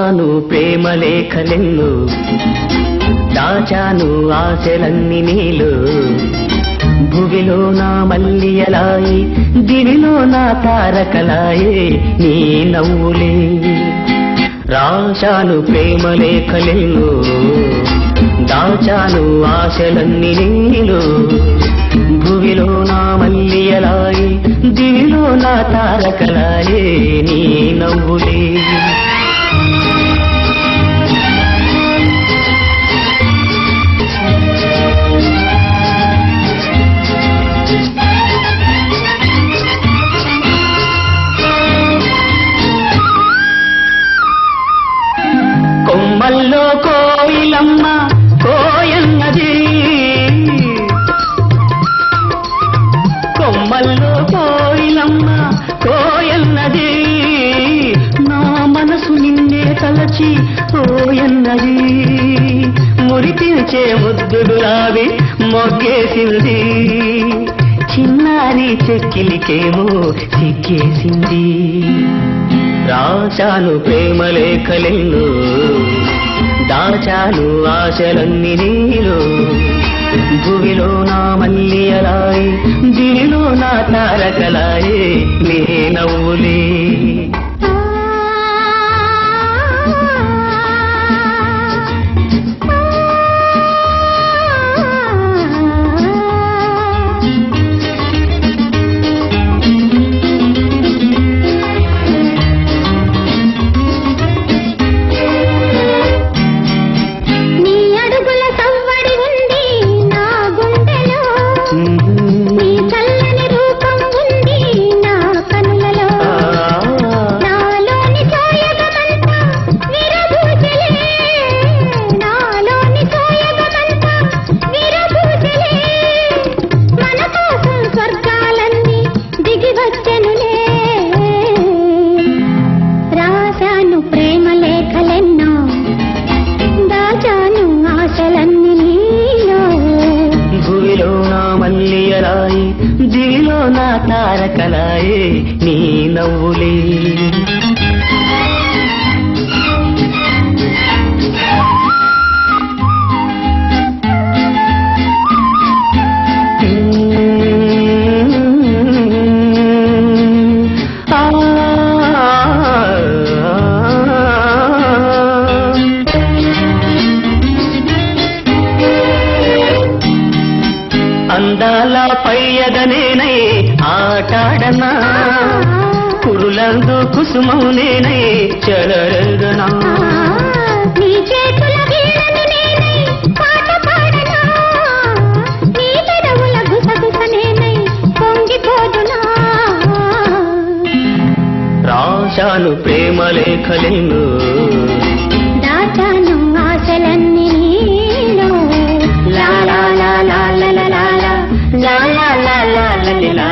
రాశాను ప్రేమ లేఖలెన్ను దాచాను ఆశలన్నీ నీలో భువిలో నా మల్లియలాయి దివిలో నా తారకలాయే నీ నవ్వులే రాశాను ప్రేమ లేఖలెన్ను దాచాను ఆశలన్నీ నీలో భువిలో నా మల్లియలాయి దివిలో నా తారకలాయే నీ నవ్వులే కొమ్మల్లో కోయిలమ్మ కోయన్నది కొమ్మల్లో కోయిలమ్మ కోయన్నది నా మనసు నిన్నే తలచి కోయన్నది మురిపించే ముద్దుడు రావి మొగ్గేసింది చిన్నారి చెక్కిలికేమో సిగ్గేసింది రాశాను ప్రేమ లేఖలెన్ను దాచాను ఆశలన్నీ నీలో భువిలో నా మల్లియలాయి దివిలో నా తారకలాయే నీ నవ్వులే నీ అడుగుల సవ్వడి ఉంది నా గుండెలో నీ చల్లని రూపం ఉంది నా కనులలో నాలోని సోయగమంతా విరబూసలే నాలోని సోయగమంతా విరబూసలే మన కోసం స్వర్గాలన్నీ దిగి వచ్చెనులే రాశాను ప్రేమ లేఖలెన్నో దాచాను ఆశలన్నీ నీలో భూమిలో నా మల్లియలాయి దివిలో నా తారకలాయే నీ నవ్వులే అందాల పయ్యదనేనై ఆటాడనా కురులందు కుసుమం నేనై చెలరగనా నీ చేతుల వీణను నేనై పాట పాడనా నీ పెదవుల గుసగుస నేనై పొంగిపోదునా రాశాను ప్రేమ లేఖలెన్ను దాచాను ఆశలన్నీ నీలో లా లా లా లా లా లా లా లా లా లా లా లా లా లా